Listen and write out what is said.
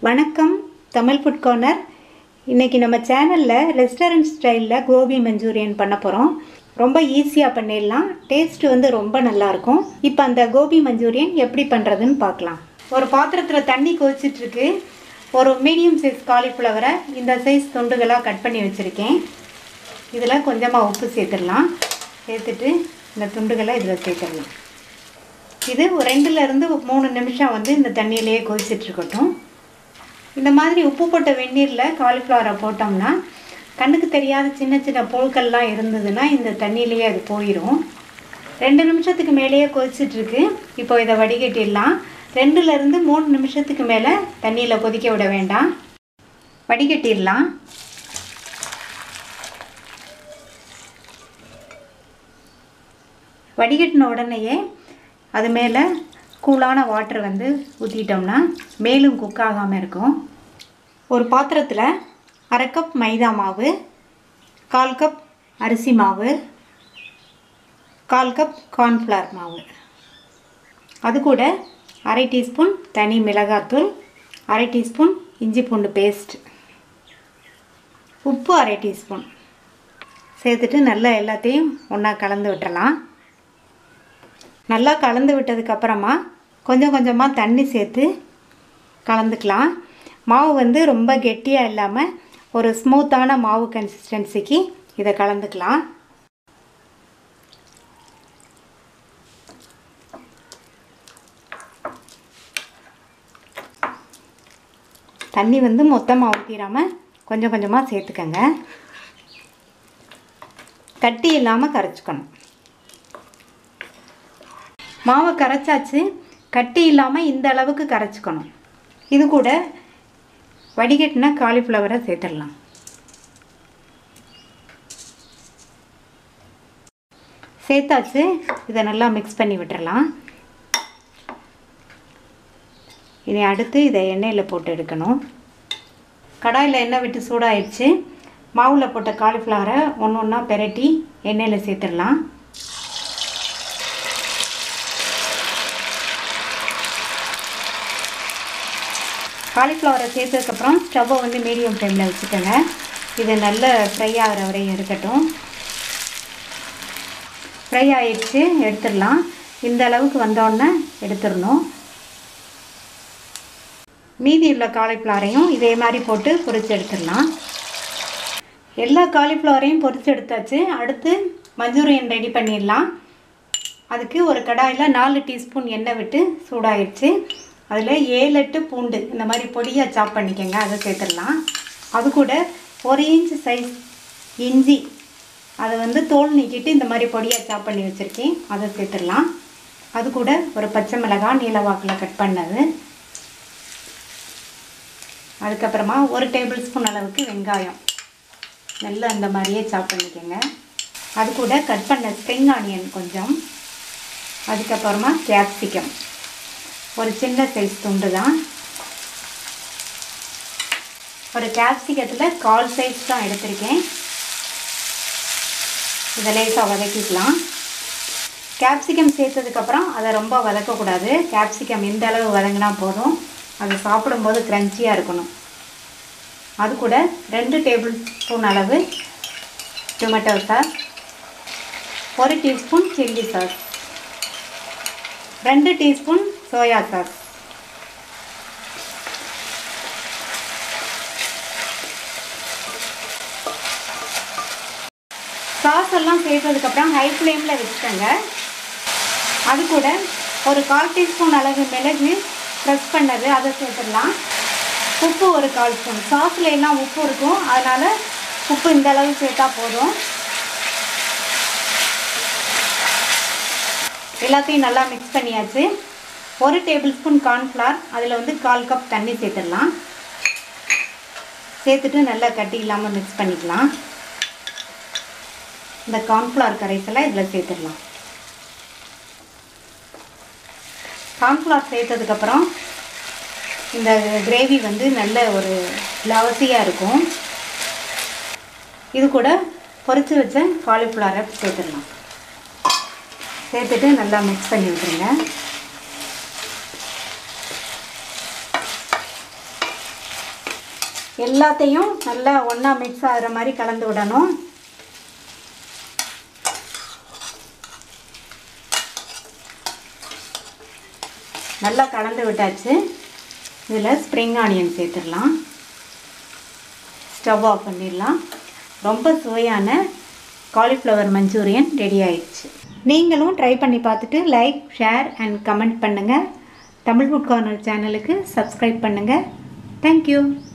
வணக்கம் Tamil food corner இன்றைக்கி நம்ம சேனலில் ரெஸ்டாரண்ட் ஸ்டைலில் கோபி மஞ்சூரியன் பண்ண போகிறோம் ரொம்ப ஈஸியாக பண்ணிடலாம் டேஸ்ட் வந்து ரொம்ப நல்லாயிருக்கும் இப்போ அந்த கோபி மஞ்சூரியன் எப்படி பண்ணுறதுன்னு பார்க்கலாம் ஒரு பாத்திரத்தில் தண்ணி கொதிச்சிட்ருக்கு ஒரு மீடியம் சைஸ் காலிஃப்ளவரை இந்த சைஸ் துண்டுகளாக கட் பண்ணி வச்சுருக்கேன் இதில் கொஞ்சமாக உப்பு சேர்த்துடலாம் சேர்த்துட்டு இந்த துண்டுகளை இதில் சேர்த்துடலாம் இது ஒரு ரெண்டுலேருந்து மூணு நிமிஷம் வந்து இந்த தண்ணியிலேயே கொதிச்சிட்டு இருக்கட்டும் இந்த மாதிரி உப்பு போட்ட வெந்நீரில் காலிஃப்ளவரை போட்டோம்னா கண்ணுக்கு தெரியாத சின்ன சின்ன புழுக்கள்லாம் இருந்ததுன்னா இந்த தண்ணியிலேயே அது போயிடும் ரெண்டு நிமிஷத்துக்கு மேலேயே கொதிச்சிட்ருக்கு இப்போ இதை வடிகட்டிடலாம் ரெண்டுலேருந்து மூணு நிமிஷத்துக்கு மேலே தண்ணியில் கொதிக்க விட வேண்டாம் வடிகட்டிடலாம் வடிகட்டின உடனேயே அது மேலே கூலான வாட்டர் வந்து ஊற்றிட்டோம்னா மேலும் குக் ஆகாமல் இருக்கும் ஒரு பாத்திரத்தில் அரை கப் மைதா மாவு கால் கப் அரிசி மாவு கால் கப் கார்ன்ஃப்ளவர் மாவு அது கூட அரை டீஸ்பூன் தனி மிளகாத்தூள் அரை டீஸ்பூன் இஞ்சி பூண்டு பேஸ்ட் உப்பு அரை டீஸ்பூன் சேர்த்துட்டு நல்லா எல்லாத்தையும் ஒன்றா கலந்து விட்டுறலாம் நல்லா கலந்து விட்டதுக்கப்புறமா கொஞ்சம் கொஞ்சமாக தண்ணி சேர்த்து கலந்துக்கலாம் மாவு வந்து ரொம்ப கெட்டியாக இல்லாமல் ஒரு ஸ்மூத்தான மாவு கன்சிஸ்டன்சிக்கு இதை கலந்துக்கலாம் தண்ணி வந்து மொத்தமாக ஊற்றிடாமல் கொஞ்சம் கொஞ்சமாக சேர்த்துக்கங்க கட்டி இல்லாமல் கரைச்சிக்கணும் மாவை கரைச்சாச்சு கட்டி இல்லாமல் இந்த அளவுக்கு கரைச்சிக்கணும் இது கூட வடிகட்டின காலிஃப்ளவரை சேர்த்துடலாம் சேர்த்தாச்சு இதை நல்லா மிக்ஸ் பண்ணி விட்டுறலாம் இனி அடுத்து இதை எண்ணெயில் போட்டு எடுக்கணும் கடாயில் எண்ணெய் விட்டு சூடாயிடுச்சு மாவில் போட்ட காலிஃப்ளவரை ஒன்று ஒன்றா பெரட்டி எண்ணெயில் சேர்த்துடலாம் காலிஃப்ளவரை சேர்த்ததுக்கப்புறம் ஸ்டவ்வை வந்து மீடியம் ஃப்ளேமில் வச்சுக்கோங்க இது நல்ல ஃப்ரை ஆகிற வரையும் இருக்கட்டும் ஃப்ரை ஆகிடுச்சு எடுத்துடலாம் இந்த அளவுக்கு வந்தோடனே எடுத்துடணும் மீதி உள்ள காலிஃப்ளவரையும் இதே மாதிரி போட்டு பொரித்து எடுத்துடலாம் எல்லா காலிஃப்ளவரையும் பொரித்து எடுத்தாச்சு அடுத்து மஞ்சூரியன் ரெடி பண்ணிடலாம் அதுக்கு ஒரு கடாயில் நாலு டீஸ்பூன் எண்ணெய் விட்டு சூடாயிடுச்சு அதில் ஏழு எட்டு பூண்டு இந்த மாதிரி பொடியாக சாப் பண்ணிக்கோங்க அதை சேர்த்துடலாம் அது கூட ஒரு இன்ச் சைஸ் இஞ்சி அதை வந்து தோல் நீக்கிட்டு இந்த மாதிரி பொடியாக சாப் பண்ணி வச்சுருக்கேன் அதை சேர்த்துடலாம் அது கூட ஒரு பச்சை மிளகாய் நீலவாக்கில் கட் பண்ணது அதுக்கப்புறமா ஒரு டேபிள் ஸ்பூன் அளவுக்கு வெங்காயம் நல்லா அந்த மாதிரியே சாப் பண்ணிக்கோங்க அது கூட கட் பண்ண ஸ்ப்ரிங் ஆனியன் கொஞ்சம் அதுக்கப்புறமா கேப்சிகம் ஒரு சின்ன சைஸ் துண்டு தான் ஒரு கேப்சிகத்தில் கால் சைஸ் தான் எடுத்திருக்கேன் இதை லேசாக வதக்கிக்கலாம் கேப்சிகம் சேர்த்ததுக்கப்புறம் அதை ரொம்ப வதக்கக்கூடாது கேப்சிகம் இந்த அளவு வதங்கினா போதும் அது சாப்பிடும்போது க்ரன்ச்சியாக இருக்கணும் அது கூட ரெண்டு டேபிள் ஸ்பூன் அளவு டொமேட்டோ சாஸ் ஒரு டீஸ்பூன் சில்லி சாஸ் ரெண்டு டீஸ்பூன் சோயா சாஸ் சாஸ் எல்லாம் சேர்த்ததுக்கப்புறம் ஹை ஃப்ளேமில் வச்சுக்கோங்க அது கூட ஒரு கால் டீஸ்பூன் அளவு மிளகு ப்ரெஸ் பண்ணது அதை சேர்த்துடலாம் உப்பு ஒரு கால் ஸ்பூன் சாஸில் எல்லாம் உப்பு இருக்கும் அதனால் உப்பு இந்த அளவு சேர்த்தா போதும் எல்லாத்தையும் நல்லா மிக்ஸ் பண்ணியாச்சு ஒரு டேபிள் ஸ்பூன் கார்ன்ஃப்ளவர் அதில் வந்து கால் கப் தண்ணி சேர்த்துடலாம் சேர்த்துட்டு நல்லா கட்டி இல்லாமல் மிக்ஸ் பண்ணிக்கலாம் இந்த கார்ன்ஃப்ளவர் கரைசலை இதில் சேர்த்துடலாம் கார்ன்ஃப்ளவர் சேர்த்ததுக்கப்புறம் இந்த கிரேவி வந்து நல்ல ஒரு லவசியாக இருக்கும் இது கூட பொரித்து வச்ச காலிஃப்ளவரை சேர்த்துடலாம் சேர்த்துட்டு நல்லா மிக்ஸ் பண்ணி விட்டுருங்க எல்லாத்தையும் நல்லா ஒன்றா மிக்ஸ் ஆகிற மாதிரி கலந்து விடணும் நல்லா கலந்து விட்டாச்சு இதில் ஸ்ப்ரிங் ஆனியன் சேர்த்துடலாம் ஸ்டவ் ஆஃப் பண்ணிடலாம் ரொம்ப சுவையான காலிஃப்ளவர் மஞ்சூரியன் ரெடி ஆயிடுச்சு நீங்களும் ட்ரை பண்ணி பார்த்துட்டு லைக் ஷேர் அண்ட் கமெண்ட் பண்ணுங்கள் தமிழ் ஃபுட் கார்னர் சேனலுக்கு சப்ஸ்கிரைப் பண்ணுங்கள் தேங்க்யூ